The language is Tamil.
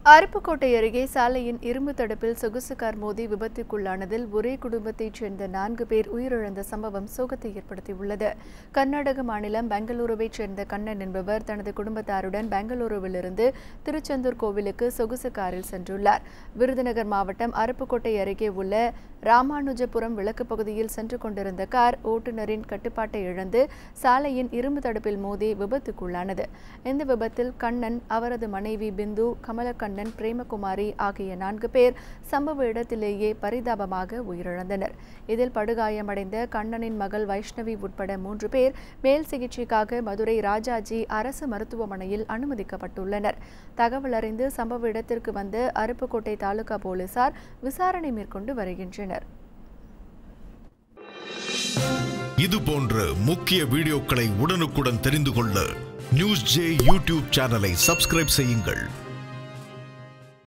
அருப்புக்கோட்டை அருகே சாலையின் இரும்பு தடுப்பில் சொகுசு கார் மோதி விபத்துக்குள்ளானதில் ஒரே குடும்பத்தைச் சேர்ந்த நான்கு பேர் உயிரிழந்த சம்பவம் சோகத்தை ஏற்படுத்தியுள்ளது கர்நாடக மாநிலம் பெங்களூருவைச் சேர்ந்த கண்ணன் என்பவர் தனது குடும்பத்தாருடன் பெங்களூருவிலிருந்து திருச்செந்தூர் கோவிலுக்கு சொகுசு காரில் சென்றுள்ளார் விருதுநகர் மாவட்டம் அருப்புக்கோட்டை அருகே உள்ள ராமானுஜபுரம் விளக்கு பகுதியில் சென்று கொண்டிருந்த கார் ஓட்டுநரின் கட்டுப்பாட்டை இழந்து சாலையின் இரும்பு தடுப்பில் மோதி விபத்துக்குள்ளானது இந்த விபத்தில் கண்ணன் அவரது மனைவி பிந்து கமலக்கண்ணன் பிரேமகுமாரி ஆகிய நான்கு பேர் சம்பவ இடத்திலேயே பரிதாபமாக உயிரிழந்தனர் இதில் படுகாயமடைந்த கண்ணனின் மகள் வைஷ்ணவி உட்பட மூன்று பேர் மேல் சிகிச்சைக்காக மதுரை ராஜாஜி அரசு மருத்துவமனையில் அனுமதிக்கப்பட்டுள்ளனர் தகவல் அறிந்து சம்பவ இடத்திற்கு வந்த அருப்புக்கோட்டை தாலுகா போலீசார் விசாரணை மேற்கொண்டு வருகின்றனர் இது போன்ற முக்கிய வீடியோக்களை உடனுக்குடன் தெரிந்து கொள்ள நியூஸ் ஜே யூடியூப் சேனலை சப்ஸ்கிரைப் செய்யுங்கள்